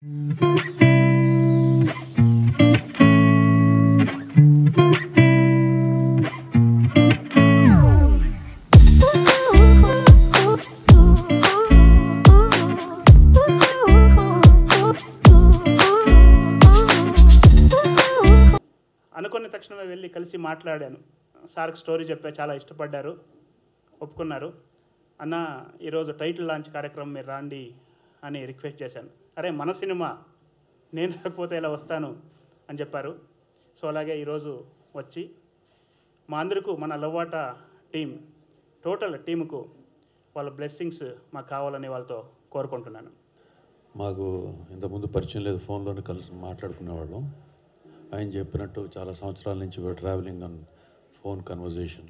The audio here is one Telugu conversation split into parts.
అనుకున్న తక్షణమే వెళ్ళి కలిసి మాట్లాడాను సార్కి స్టోరీ చెప్పా చాలా ఇష్టపడ్డారు ఒప్పుకున్నారు అన్న ఈరోజు టైటిల్ లాంచ్ కార్యక్రమం మీరు రాండి అని రిక్వెస్ట్ చేశాను అరే మన సినిమా నేను రాకపోతే ఇలా వస్తాను అని చెప్పారు సో అలాగే ఈరోజు వచ్చి మా అందరికీ మన లవ్వాట టీం టోటల్ టీముకు వాళ్ళ బ్లెస్సింగ్స్ మాకు కావాలని వాళ్ళతో కోరుకుంటున్నాను మాకు ఇంతకుముందు పరిచయం లేదు ఫోన్లోనే కలిసి మాట్లాడుకునేవాళ్ళం ఆయన చెప్పినట్టు చాలా సంవత్సరాల నుంచి ట్రావెలింగ్ ఆన్ ఫోన్ కన్వర్జేషన్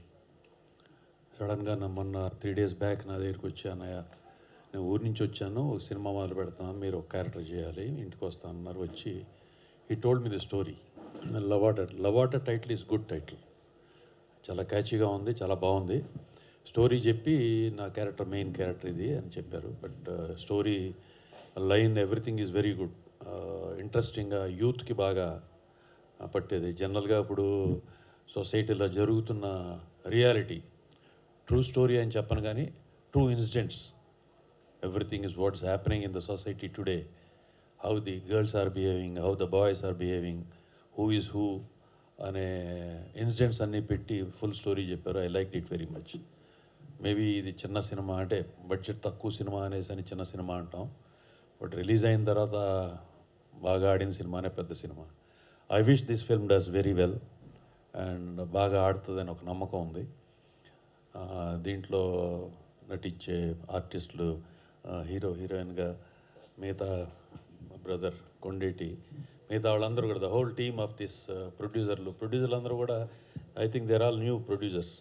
సడన్గా నా మొన్న త్రీ డేస్ బ్యాక్ నా దగ్గరికి వచ్చి అన్నయ్య నేను ఊరి నుంచి వచ్చాను ఒక సినిమా మొదలు పెడుతున్నాను మీరు ఒక క్యారెక్టర్ చేయాలి ఇంటికి వస్తాను అన్నారు వచ్చి ఈ టోల్డ్ మీ ది స్టోరీ లవాటర్ లవాటర్ టైటిల్ ఈజ్ గుడ్ టైటిల్ చాలా క్యాచీగా ఉంది చాలా బాగుంది స్టోరీ చెప్పి నా క్యారెక్టర్ మెయిన్ క్యారెక్టర్ ఇది అని చెప్పారు but story line everything is very good ఇంట్రెస్టింగ్గా యూత్కి బాగా ఆ, పట్టేది జనరల్గా ఇప్పుడు సొసైటీలో జరుగుతున్న రియాలిటీ ట్రూ స్టోరీ అని చెప్పను కానీ true incidents everything is what's happening in the society today how the girls are behaving how the boys are behaving who is who అనే ఇన్సిడెంట్స్ అన్నీ పెట్టి ఫుల్ స్టోరీ చెప్పారు I like it very much maybe ఇది చిన్న సినిమా అంటే బడ్జెట్ తక్కువ సినిమా అనేసి అని చిన్న సినిమా అంటాం బట్ రిలీజ్ అయిన తర్వాత బాగా ఆడిన సినిమానే పెద్ద సినిమా I wish this film does very well and బాగా ఆడుతుందని ఒక నమ్మకం ఉంది ఆ, దీంట్లో నటించే ఆర్టిస్టులు హీరో హీరోయిన్గా మిగతా బ్రదర్ కొండేటి మిగతా వాళ్ళందరూ కూడా the whole team of this ప్రొడ్యూసర్లు ప్రొడ్యూసర్లు అందరూ కూడా I think there all new producers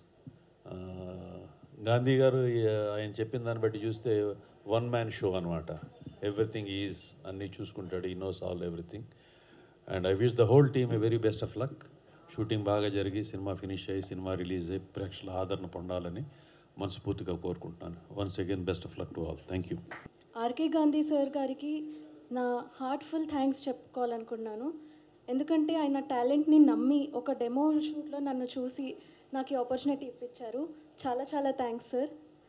Gandhi garu ఈ, ఆయన చెప్పిన దాన్ని బట్టి చూస్తే వన్ మ్యాన్ షో అనమాట ఎవ్రీథింగ్ ఈజ్ అన్నీ చూసుకుంటాడు ఈ knows all everything and I wish the whole team a very best of luck shooting బాగా జరిగి సినిమా ఫినిష్ అయ్యి సినిమా రిలీజ్ అయ్యి ప్రేక్షకుల ఆదరణ పొందాలని మనస్ఫూర్తిగా కోరుకుంటున్నాను once again best of luck to all thank you R K Gandhi sir గారికి నా హార్ట్ఫుల్ థ్యాంక్స్ చెప్పుకోవాలనుకున్నాను ఎందుకంటే ఆయన టాలెంట్ని నమ్మి ఒక డెమో షూట్లో నన్ను చూసి నాకు ఈ ఆపర్చునిటీ ఇప్పించారు చాలా చాలా థ్యాంక్స్ సార్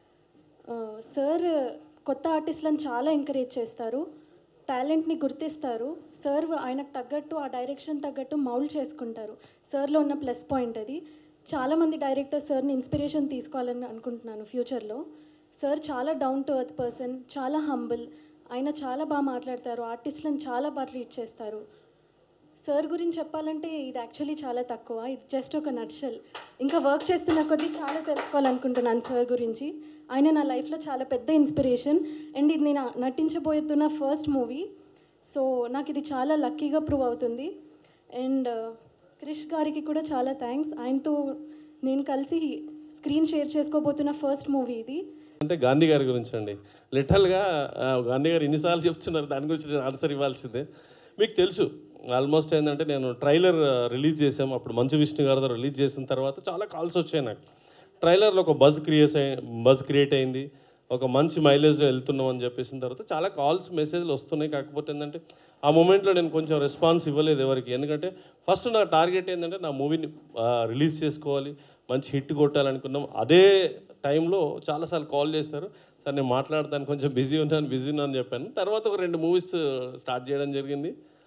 ఆ, సార్ కొత్త ఆర్టిస్టులను చాలా ఎంకరేజ్ చేస్తారు టాలెంట్ని గుర్తిస్తారు సార్ ఆయనకు తగ్గట్టు ఆ డైరెక్షన్ తగ్గట్టు మౌల్డ్ చేసుకుంటారు సార్లో ఉన్న ప్లస్ పాయింట్ అది చాలామంది డైరెక్టర్ సార్ని ఇన్స్పిరేషన్ తీసుకోవాలని అనుకుంటున్నాను ఫ్యూచర్లో సార్ చాలా డౌన్ టు ఎర్త్ పర్సన్ చాలా హంబుల్ ఆయన చాలా బాగా మాట్లాడతారు ఆర్టిస్టులను చాలా బాగా ట్రీట్ చేస్తారు సార్ గురించి చెప్పాలంటే ఇది యాక్చువల్లీ చాలా తక్కువ ఇది జస్ట్ ఒక నట్షల్ ఇంకా వర్క్ చేస్తున్న కొద్దీ చాలా తెలుసుకోవాలనుకుంటున్నాను సార్ గురించి ఆయన నా లైఫ్లో చాలా పెద్ద ఇన్స్పిరేషన్ అండ్ ఇది నేను నటించబోతున్న ఫస్ట్ మూవీ సో నాకు ఇది చాలా లక్కీగా ప్రూవ్ అవుతుంది అండ్ క్రిష్ గారికి కూడా చాలా థ్యాంక్స్ ఆయనతో నేను కలిసి స్క్రీన్ షేర్ చేసుకోబోతున్న ఫస్ట్ మూవీ ఇది అంటే గాంధీ గారి గురించి అండి లిటరల్గా ఆ, గాంధీ గారు ఎన్నిసార్లు చెప్తున్నారు దాని గురించి నేను ఆన్సర్ ఇవ్వాల్సిందే మీకు తెలుసు ఆల్మోస్ట్ ఏంటంటే నేను ట్రైలర్ రిలీజ్ చేసాం అప్పుడు మంచు విష్ణు గారితో రిలీజ్ చేసిన తర్వాత చాలా కాల్స్ వచ్చాయి నాకు ట్రైలర్లో ఒక బజ్ క్రియేట్ బజ్ క్రియేట్ అయింది ఒక మంచి మైలేజ్ వెళ్తున్నాం అని చెప్పేసిన తర్వాత చాలా కాల్స్ మెసేజ్లు వస్తున్నాయి కాకపోతే ఏంటంటే ఆ మూమెంట్లో నేను కొంచెం రెస్పాన్స్ ఇవ్వలేదు ఎవరికి ఎందుకంటే ఫస్ట్ నా టార్గెట్ ఏంటంటే నా మూవీని రిలీజ్ చేసుకోవాలి మంచి హిట్ కొట్టాలనుకున్నాం అదే టైంలో చాలాసార్లు కాల్ చేశారు సార్ నేను మాట్లాడతాను కొంచెం బిజీ ఉన్నాను బిజీ ఉన్నాను అని చెప్పాను తర్వాత ఒక రెండు మూవీస్ స్టార్ట్ చేయడం జరిగింది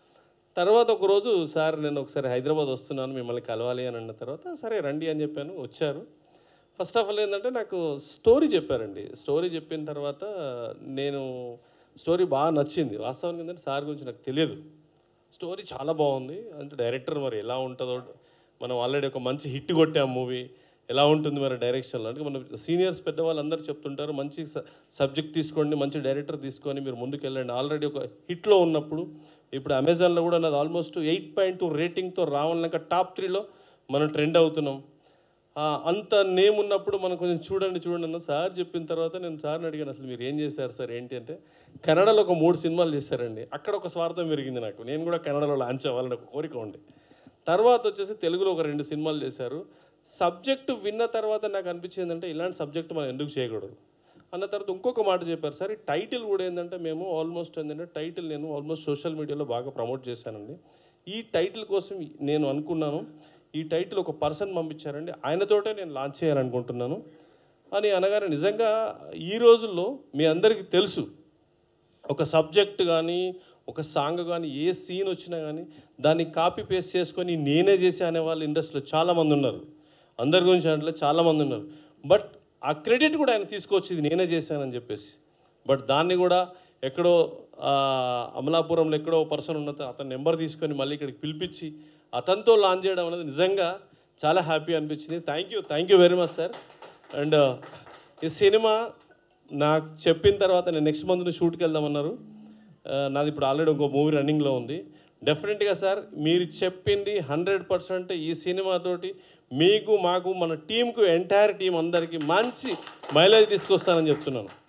తర్వాత ఒక రోజు సార్ నేను ఒకసారి హైదరాబాద్ వస్తున్నాను మిమ్మల్ని కలవాలి అని అన్న తర్వాత సరే రండి అని చెప్పాను వచ్చారు ఫస్ట్ ఆఫ్ ఆల్ ఏంటంటే నాకు స్టోరీ చెప్పారండి స్టోరీ చెప్పిన తర్వాత నేను స్టోరీ బాగా నచ్చింది వాస్తవానికి ఏంటంటే సార్ గురించి నాకు తెలియదు స్టోరీ చాలా బాగుంది అంటే డైరెక్టర్ మరి ఎలా ఉంటుందో మనం ఆల్రెడీ ఒక మంచి హిట్ కొట్టాం మూవీ ఎలా ఉంటుంది మరి డైరెక్షన్లో అంటే మన సీనియర్స్ పెద్దవాళ్ళు అందరూ చెప్తుంటారు మంచి సబ్జెక్ట్ తీసుకోండి మంచి డైరెక్టర్ తీసుకొని మీరు ముందుకు వెళ్ళండి ఆల్రెడీ ఒక హిట్లో ఉన్నప్పుడు ఇప్పుడు అమెజాన్లో కూడా నాది ఆల్మోస్ట్ ఎయిట్ పాయింట్ టూ రేటింగ్తో రావాలన్నాక టాప్ త్రీలో మనం ట్రెండ్ అవుతున్నాం ఆ, అంత నేమ్ ఉన్నప్పుడు మనం కొంచెం చూడండి చూడండి అన్న సార్ చెప్పిన తర్వాత నేను సార్ని అడిగాను అసలు మీరు ఏం చేశారు సార్ ఏంటి అంటే కన్నడలో ఒక మూడు సినిమాలు చేశారండి అక్కడ ఒక స్వార్థం పెరిగింది నాకు నేను కూడా కన్నడలో లాంచ్ అవ్వాలని ఒక కోరిక ఉండే తర్వాత వచ్చేసి తెలుగులో ఒక రెండు సినిమాలు చేశారు సబ్జెక్టు విన్న తర్వాత నాకు అనిపించింది అంటే ఇలాంటి సబ్జెక్ట్ మనం ఎందుకు చేయకూడదు అన్న తర్వాత ఇంకొక మాట చెప్పారు సార్ ఈ టైటిల్ కూడా ఏంటంటే మేము ఆల్మోస్ట్ ఏంటంటే టైటిల్ నేను ఆల్మోస్ట్ సోషల్ మీడియాలో బాగా ప్రమోట్ చేశానండి ఈ టైటిల్ కోసం నేను అనుకున్నాను ఈ టైటిల్ ఒక పర్సన్ పంపించారండి ఆయనతోటే నేను లాంచ్ చేయాలనుకుంటున్నాను అని అనగానే నిజంగా ఈ రోజుల్లో మీ అందరికీ తెలుసు ఒక సబ్జెక్ట్ కానీ ఒక సాంగ్ కానీ ఏ సీన్ వచ్చినా కానీ దాన్ని కాపీ పేస్ట్ చేసుకొని నేనే చేసి అనే వాళ్ళు ఇండస్ట్రీలో చాలామంది ఉన్నారు అందరి గురించి అంటే చాలామంది ఉన్నారు బట్ ఆ క్రెడిట్ కూడా ఆయన తీసుకొచ్చింది నేనే చేశానని చెప్పేసి బట్ దాన్ని కూడా ఎక్కడో ఆ, అమలాపురంలో ఎక్కడో పర్సన్ ఉన్న అతని నెంబర్ తీసుకొని మళ్ళీ ఇక్కడికి పిలిపించి అతనితో లాంచ్ చేయడం అనేది నిజంగా చాలా హ్యాపీ అనిపించింది thank you thank you very much sir and ఈ సినిమా నాకు చెప్పిన తర్వాత నేను నెక్స్ట్ మంత్ షూట్కి వెళ్దామన్నారు ఆ, నాది ఇప్పుడు ఆల్రెడీ ఇంకో మూవీ రన్నింగ్లో ఉంది డెఫినెట్గా సార్ మీరు చెప్పింది హండ్రెడ్ పర్సెంట్ ఈ సినిమాతోటి మీకు మాకు మన టీంకు ఎంటైర్ టీం అందరికీ మంచి మైలేజ్ తీసుకొస్తానని చెప్తున్నాను